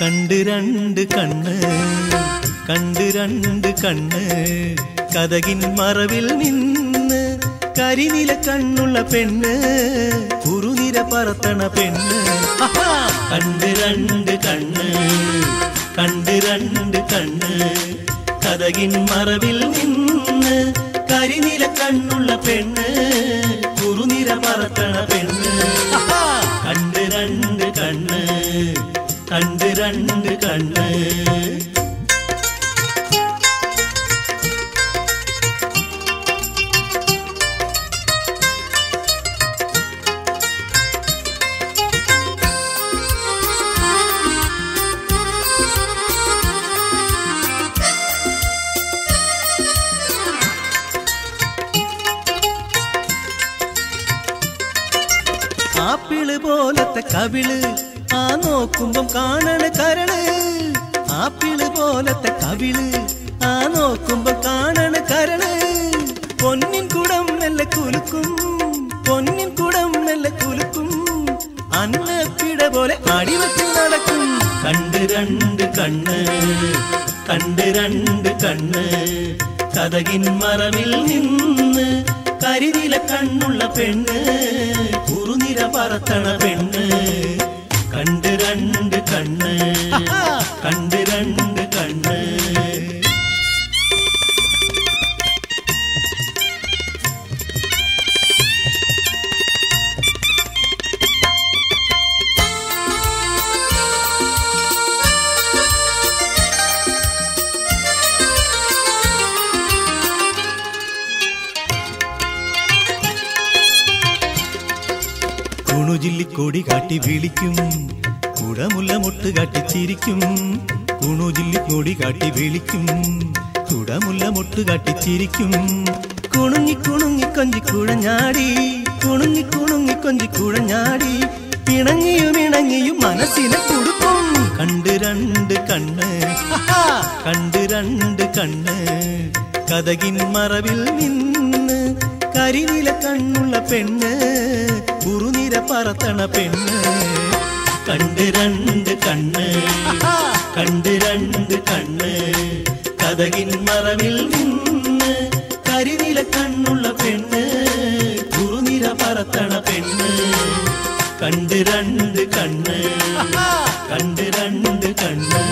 കണ്ട് രണ്ട് കണ്ണ് കണ്ട് രണ്ട് കണ്ണ് കഥകിൻ മറവിൽ നിന്ന് കരിനില കണ്ണുള്ള പെണ്ണ് കുറുനിര പറത്തണ പെണ്ണ് ആഹാ! കണ്ട് രണ്ട് കണ്ണ് കണ്ട് രണ്ട് കണ്ണ് കഥകിൻ മറവിൽ നിന്ന് കരിനില കണ്ണുള്ള പെണ്ണ് കുറുനിര പറത്തണ പെണ്ണ് ആഹാ! കണ്ട് രണ്ട് കണ്ണ് കണ്ട് രണ്ട് കണ്ണ് ആപ്പിള് പോലത്തെ കവിള് ആ നോക്കുമ്പം കാണണ കരള് ആപ്പിള് പോലത്തെ കവിള് ആ നോക്കുമ്പം കാണണ കരള് പൊന്നിൻ കുടം മെല്ലെ കുലുക്കും പൊന്നിൻ കുടം മെല്ലെ കുലുക്കും അന്നപ്പിട പോലെ അടിവച്ച് നടക്കും കണ്ട് രണ്ട് കണ്ണ് കണ്ട് രണ്ട് കണ്ണ് കഥകിൻ മറവിൽ നിന്ന് കരിനില കണ്ണുള്ള പെണ്ണ് കുറുനിര പറത്തണ പെണ്ണ് കണ്ട് രണ്ട് കണ്ണ് കണ്ട് രണ്ട് കണ്ണ് കുണുജില്ലിക്കൊടി കാട്ടി വിളിക്കും കുടമുല്ല മുട്ട് കാട്ടി ചിരിക്കും കുണുജില്ലിക്കൊടി കാട്ടി വിളിക്കും കുടമുല്ല മുട്ട് കാട്ടി ചിരിക്കും കുണുങ്ങി കുണുങ്ങി കൊഞ്ചി കുഴഞ്ഞാടി കുണുങ്ങി കുണുങ്ങി കൊഞ്ചി കുഴഞ്ഞാടി പിണങ്ങിയും ഇണങ്ങിയും മനസ്സിനെ കൊടുക്കും കണ്ട് രണ്ട് കണ്ണ് ഹാ, കണ്ട് രണ്ട് കണ്ണ് കഥകിൻ മറവിൽ നിന്ന് കരിനില കണ്ണുള്ള പെണ്ണ് കുറുനിര പറത്തണ പെണ്ണ് കണ്ട് രണ്ട് കണ്ണ് കണ്ട് രണ്ട് കണ്ണ് കഥകിൻ മറവിൽ നിന്ന് കരിനില കണ്ണുള്ള പെണ്ണ് കുറുനിര പറത്തണ പെണ്ണ് കണ്ട് രണ്ട് കണ്ണ് കണ്ട് രണ്ട് കണ്ണ്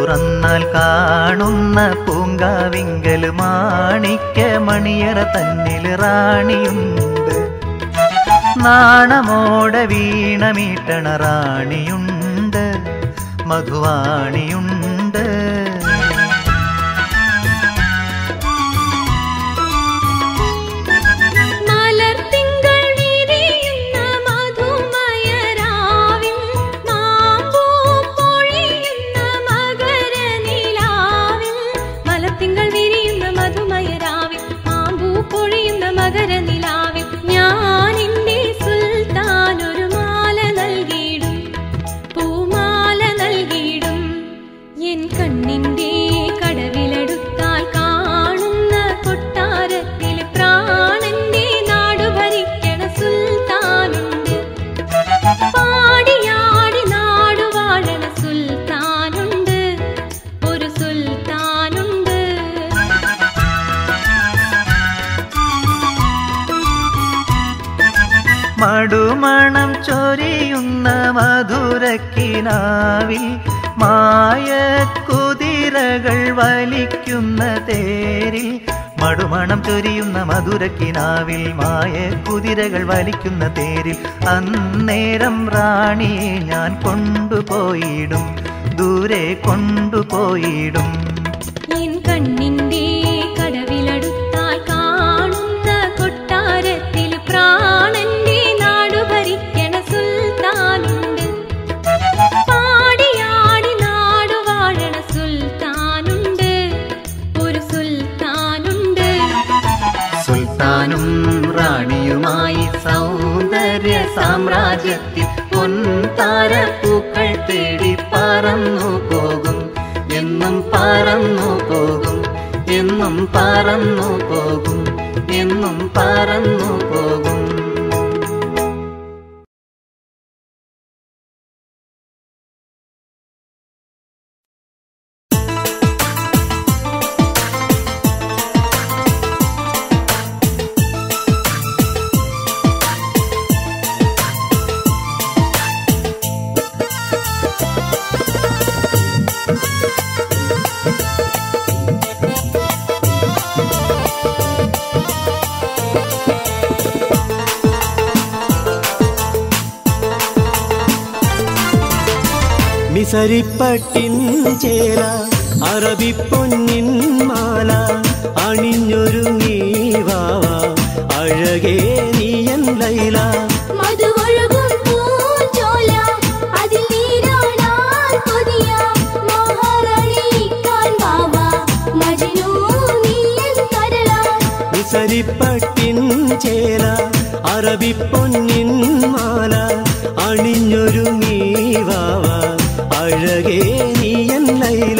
തുറന്നാൽ കാണുന്ന പൂങ്കാവിങ്കൽ മാണിക്യ മണിയറ തന്നിൽ റാണിയുണ്ട് നാണമോടെ വീണമീട്ടണ റാണിയുണ്ട് മധുവാണിയുണ്ട് മലർത്തിങ്കൾ വിരിയുന്ന മധുമയരാവിൻ മാമ്പൂ പൊഴിയുന്ന മകരനിലാവിൻ മലർത്തിങ്കൾ വിരിയുന്ന മധുമയരാവിൻ മാമ്പൂ പൊഴിയുന്ന മകരനിലാവിൻ ഞാൻ എൻ്റെ സുൽത്താൻ ഒരു മാല നൽകിയിടും പൂമാല നൽകിയിടും എൻ കണ്ണിൻ്റെ കടവിലടുത്താൽ കാണുന്ന കൊട്ടാരത്തിൽ പ്രാണന്റെ നാടു ഭരിക്കണ സുൽത്താനുണ്ട് പാടിയാടി നാടു വാഴണ സുൽത്താനുണ്ട് ഒരു സുൽത്താനുണ്ട് മടുമണം ചൊരിയുന്ന മധുരക്കിനാവിൽ മായ കുതിരകൾ വലിക്കുന്ന തേരിൽ മടുമണം ചൊരിയുന്ന മധുരക്കിനാവിൽ മായ കുതിരകൾ വലിക്കുന്ന തേരിൽ അന്നേരം റാണിയെ ഞാൻ കൊണ്ടുപോയിടും ദൂരെ കൊണ്ടുപോയിടും എൻ കണ്ണിന്റെ കടവിലടുത്താൽ കാണുന്ന കൊട്ടാരത്തിൽ പ്രാണന്റെ നാടു ഭരിക്കണ സുൽത്താനുണ്ട് പാടിയാടി നാടു വാഴണ സുൽത്താനുണ്ട് ഒരു സുൽത്താനുണ്ട് സുൽത്താനും റാണിയുമായി സൗന്ദര്യ സാമ്രാജ്യത്തിൽ പൊൻതാര പൂക്കൾ തേടി പറന്നു പോകും എന്നും പറന്നു പോകും എന്നും പറന്നു പോകും എന്നും പറന്നു പോകും മിസരിപ്പട്ടിൻ ചേല അറബിപ്പൊന്നിൻ മാല അണിഞ്ഞൊരുങ്ങി വാവ അഴകേ നീയൻ ലൈല മധുവൊഴുകും പൂഞ്ചോല അതിൽ നീരാടാൻ കൊതിയ മഹാറാണിക്കാൻ വാവ മജ്നൂ നീയൻ കരളാൻ മിസരിപ്പട്ടിൻ ചേല അറബിപ്പൊന്നിൻ മാല അണിഞ്ഞൊരുങ്ങി വാവ അഴകേ നീയൻ ലൈല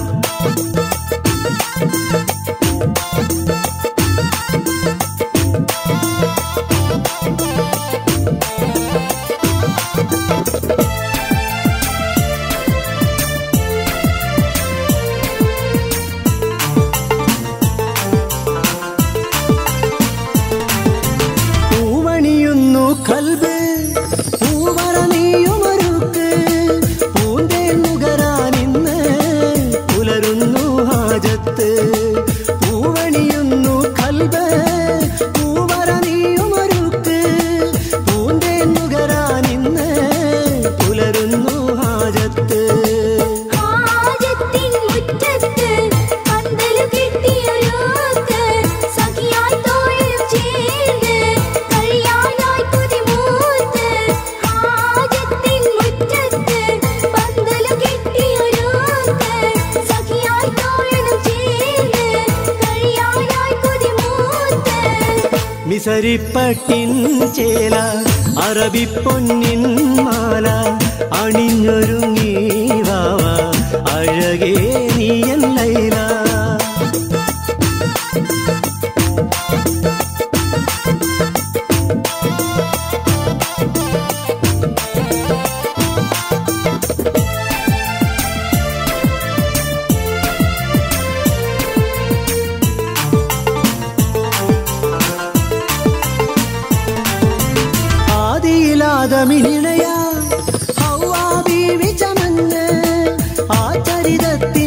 പൂവണിയുന്നു കൽബ് പൂവറ നീയുമൊരുക്ക് പൂന്തേൻ നുകരാനിന്ന് പുലരുന്നു ഹാജത്ത് പൂവണിയുന്നു കൽബ് പൂവറ നീയുമൊരുക്ക് പൂന്തേൻ നുകരാനിന്ന് പുലരുന്നു ഹാജത്ത് ഹാജത്തിൻ മുറ്റത്ത് പന്തല് കെട്ടിയൊരുക്ക് സഖിയായി തോഴും ചേർന്ന് കഴിയാനായി കൊതിമൂത്ത് ഹാജത്തിൻ മുറ്റത്ത് പന്തല് കെട്ടിയൊരുക്ക് സഖിയായി തോഴും ചേർന്ന് കഴിയാനായി കൊതിമൂത്ത് മിസരിപ്പട്ടിൻ ചേല അറബിപ്പൊന്നിൻ മാല അണിഞ്ഞൊരുങ്ങി വാവ അഴകേ നീയൻ ലൈല ആദിയിലാദമിനിണയ ഹൗവാ ബീവി ചമഞ്ഞ് ആ ചരിതത്തിൽ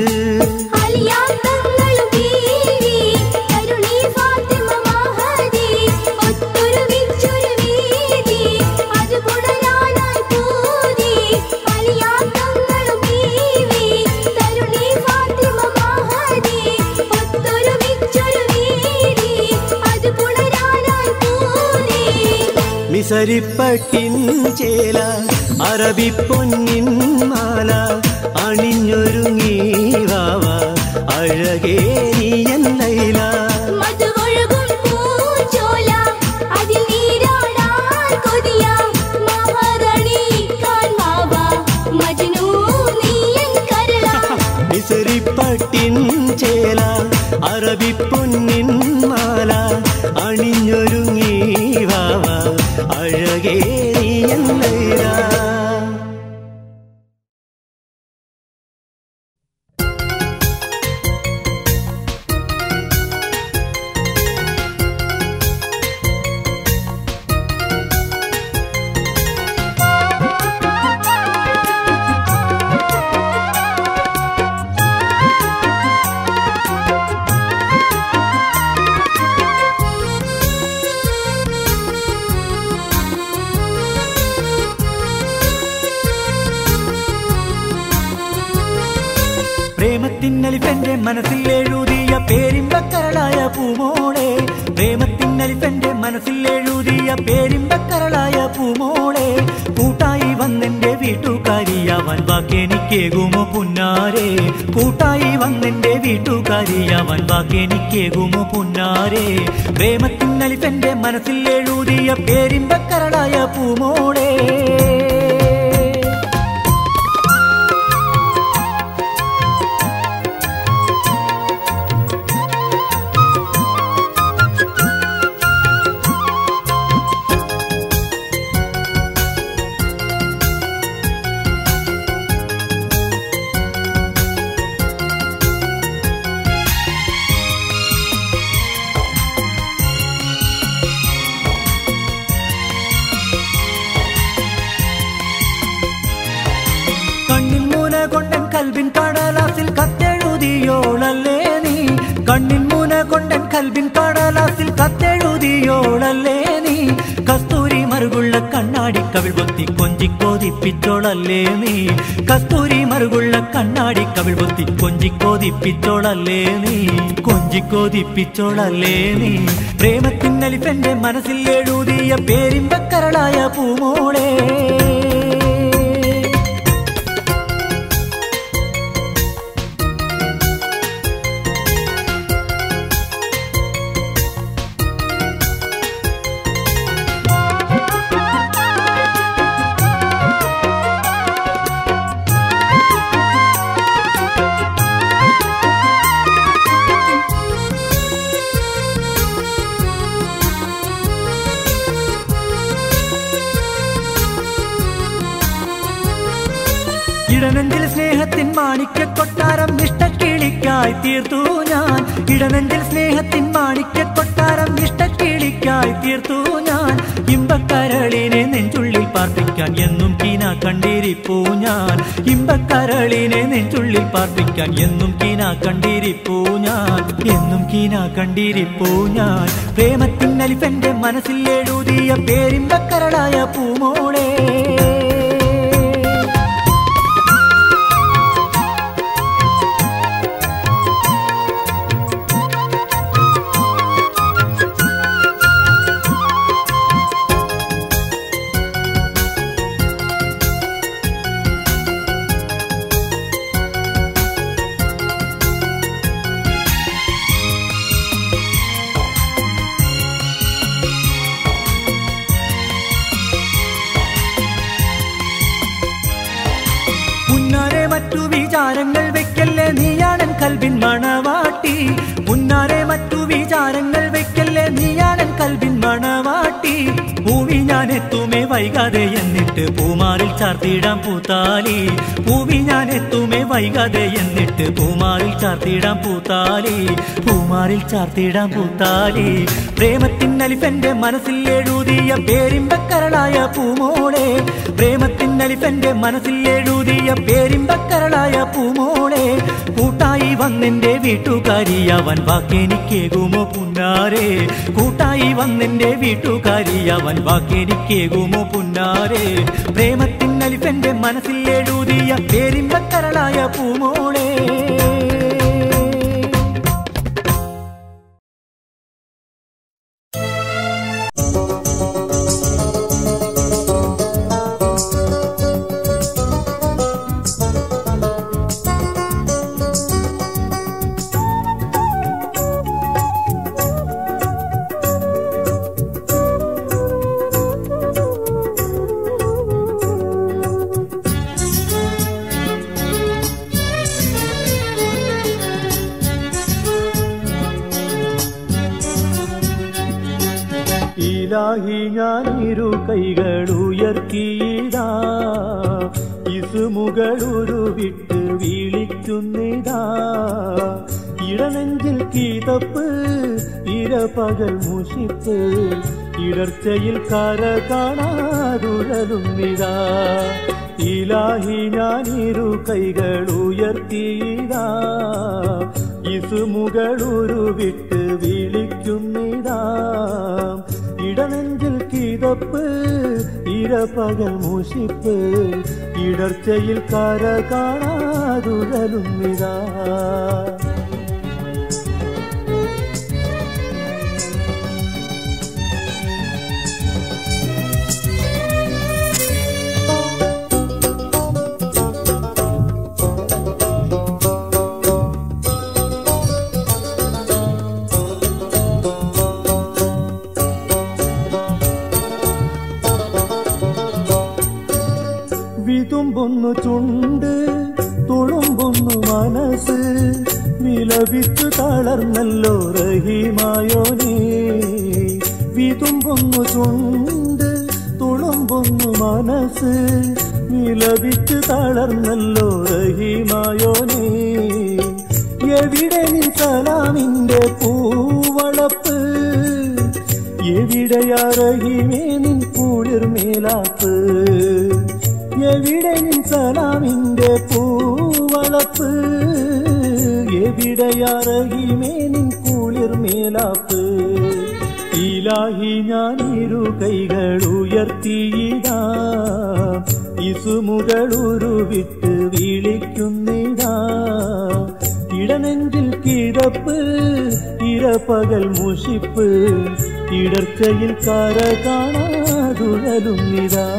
അലിയാത്തങ്ങളും ബീവി കരുണി ഫാത്തിമ മഹദി ഒത്തൊരുമിച്ചൊരു വീതി അത് പുണരാനായി പൂതി അലിയാത്തങ്ങളും ബീവി കരുണി ഫാത്തിമ മഹദി ഒത്തൊരുമിച്ചൊരു വീതി അത് പുണരാനായി പൂതി മിസരിപ്പട്ടിൻ ചേല അറബിപ്പൊന്നിൻ മാല അണിഞ്ഞൊരുങ്ങി വാവ അഴകേ നീയൻ ലൈല മധുവൊഴുകും പൂഞ്ചോല അതിൽ നീരാടാൻ കൊതിയ മഹാറാണിക്കാൻ മാവ മജ്നൂ നീയൻ കരള മിസരിപ്പട്ടിൻ ചേല അറബിപ്പൊന്നിൻ മാല അണിഞ്ഞൊരുങ്ങി വാവ അഴകേ നീയൻ ലൈല പ്രേമത്തിന്നലിഫെന്റെ മനസ്സിൽ എഴുതിയ പേരിമ്പക്കരളായ പൂമോളെ പ്രേമത്തിന്നലിഫെന്റെ മനസ്സിൽ എഴുതിയ പേരിമ്പക്കരളായ പൂമോളെ കൂട്ടായി വന്നെന്റെ വീട്ടുകാരിയാവൻ വാക്കെനിക്കേകുമോ പുന്നാരെ കൂട്ടായി വന്നെന്റെ വീട്ടുകാരിയാവൻ വാക്കെനിക്കേകുമോ പുന്നാരെ പ്രേമത്തിന്നലിഫെന്റെ മനസ്സിൽ എഴുതിയ പേരിമ്പക്കരളായ പൂമോളെ കണ്ണിൽ മൂന കൊണ്ടൻ കൽബിൻ കടലാസിൽ കത്തെഴുതിയോളല്ലേ നീ കണ്ണിൻ മൂന കൊണ്ടൻ കൽബിൻ കടലാസിൽ കത്തെഴുതിയോളല്ലേ നീ കസ്തൂരി മറുകുള്ള കണ്ണാടി കവിൾ പൊത്തി കൊഞ്ചിക്കോതിപ്പിച്ചോളല്ലേ നീ കസ്തൂരി മറുകുള്ള കണ്ണാടി കവിൾ പൊത്തി കൊഞ്ചിക്കോതിപ്പിച്ചോളല്ലേ നീ കൊഞ്ചിക്കോതിപ്പിച്ചോളല്ലേ നീ പ്രേമത്തിന്നലിഫെന്റെ മനസ്സിൽ എഴുതിയ പേരിമ്പക്കരളായ പൂമോളെ ഇടനെഞ്ചിൽ സ്നേഹത്തിൻ മാണിക്യ കൊട്ടാരം ഇഷ്ടക്കിളിക്കായി തീർത്തു ഞാൻ ഇടനെഞ്ചിൽ സ്നേഹത്തിൻ മാണിക്യ കൊട്ടാരം ഇഷ്ടക്കിളിക്കായി തീർത്തു ഞാൻ ഇമ്പക്കരളിനെ നെഞ്ചുള്ളിൽ പാർപ്പിക്കാൻ എന്നും കീന കണ്ടിരിപ്പൂ ഞാൻ ഇമ്പക്കരളിനെ നെഞ്ചുള്ളിൽ പാർപ്പിക്കാൻ എന്നും കീന കണ്ടിരിപ്പൂ ഞാൻ എന്നും കീന കണ്ടിരിപ്പൂ ഞാൻ പ്രേമത്തിൻ അലിഫെന്റെ മനസ്സിൽ എഴുതിയ പേരിമ്പക്കരളായ പൂമോളെ വൈകാതെ എന്നിട്ട് പൂമാറിൽ ചാർത്തിയിടാം പൂത്താലി പൂവി ഞാൻ എത്തുമേ വൈകാതെ എന്നിട്ട് പൂമാറിൽ ചാർത്തിയിടാം പൂത്താലി പൂമാറിൽ ചാർത്തിയിടാം പൂത്താലി പ്രേമത്തിൻ അലിഫന്റെ മനസ്സിൽ എഴുതിയ പേരിമ്പക്കരളായ പൂമോളെ പ്രേമത്തിൻ അലിഫന്റെ മനസ്സിൽ എഴുതിയ പേരിമ്പക്കരളായ പൂമോളെ കൂട്ടായി വന്നെന്റെ വീട്ടുകാരി അവൻ വാക്കെനിക്കേകുമോ പുന്നാരെ കൂട്ടായി വന്നെന്റെ വീട്ടുകാരി അവൻ വാക്കെനിക്കേകുമോ പുന്നാരെ പ്രേമത്തിൻ അലിഫന്റെ മനസ്സിൽ എഴുതിയ പേരിമ്പക്കരളായ പൂമോളെ ഇലാഹി ഞാൻ ഇരു കൈകൾ ഉയർത്തിയിടാ ഇസുമുകളുരു വിട്ട് വിളിക്കുന്നിതാ ഇടനെഞ്ചിൽ കീതപ്പ് ഇരപകൽ മുഷിപ്പ് ഇടർച്ചയിൽ കര കാണാതുഴലുന്നിതാ ഇലാഹി ഞാൻ ഇരു കൈകൾ ഉയർത്തിയിടാ ഇസുമുകളുരു വിട്ട് വിളിക്കുന്നിതാ ഇടനെഞ്ചിൽ കിതപ്പ് ഇരപകൽ മുഷിപ്പ് ഇടർച്ചയിൽ കര കാണാതുഴലുന്നിതാ വിതുമ്പൊന്നു ചുണ്ട് തുളുമ്പൊന്നു മനസ്സ് വിലപിച്ചു തളർന്നല്ലോ റഹീമായോനേ വിതുമ്പൊന്നു ചുണ്ട് തുളുമ്പൊന്നു മനസ്സ് വിലപിച്ചു തളർന്നല്ലോ റഹീമായോനേ എവിടെ നീ സലാമിന്റെ പൂവളപ്പ് എവിടെയാ റഹീമേ നിൻ കുളിർമേലാപ്പ് എവിടെ നിൻ സലാമിന്റെ പൂവളപ്പ് എവിടെയാ റഹീമേ നിൻ കുളിർമേലാപ്പ് ഇലാഹി ഞാൻ ഇരു കൈകൾ ഉയർത്തിയിടാ ഇസുമുകളുരു വിട്ട് വിളിക്കുന്നിടാ ഇടനെഞ്ചിൽ കിടപ്പ് ഇരപകൽ മുഷിപ്പ് ഇടർച്ചയിൽ കര കാണാതുഴലുന്നിതാ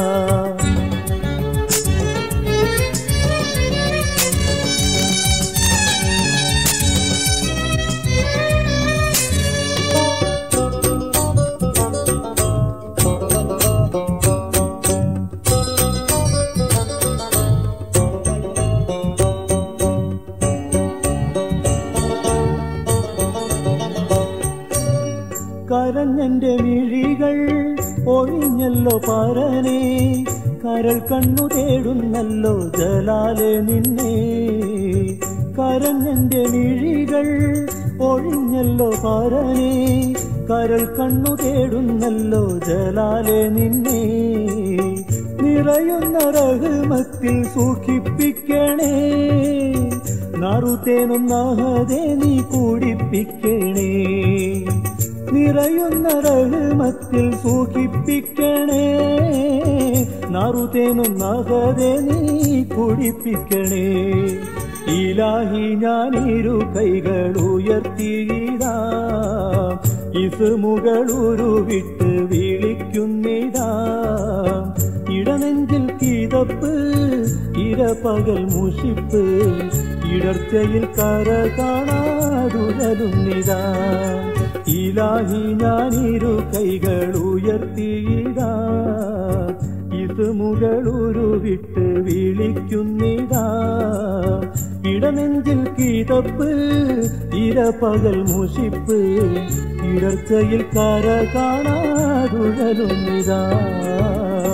കരഞ്ഞെന്റെ മിഴികൾ ഒഴിഞ്ഞല്ലോ പരനെ കരൾ കണ്ണു തേടുന്നല്ലോ ജലാലെ നിന്നെ കരഞ്ഞെന്റെ മിഴികൾ ഒഴിഞ്ഞല്ലോ പരനെ കരൾ കണ്ണു തേടുന്നല്ലോ ജലാലെ നിന്നെ നിറയുന്ന റഹ്മത്തിൽ സൂക്ഷിപ്പിക്കണേ നറുതേനൊന്നാഹതെ നീ കൂടിപ്പിക്കണേ നിറയുന്ന റഹ്മത്തിൽ സൂക്ഷിപ്പിക്കണേ നറുതേനൊന്നാഹതെ നീ കുടിപ്പിക്കണേ ഇലാഹി ഞാൻ ഇരു കൈകൾ ഉയർത്തിയിടാ ഇസുമുകളുരു വിട്ട് വിളിക്കുന്നിതാ ഇടനെഞ്ചിൽ കിതപ്പ് ഇരപകൽ മുഷിപ്പ് ഇടർച്ചയിൽ കര കാണാതുഴലുന്നിതാ ഇലാഹി ഞാനിരു കൈകൾ ഉയർത്തിയിടാ ഇത് മുകളുരു വിട്ട് വിളിക്കുന്നിതാ ഇടനെഞ്ചിൽ കിതപ്പ് ഇരപകൽ മുഷിപ്പ് ഇടർച്ചയിൽ കര കാണാതുഴലുന്നിതാ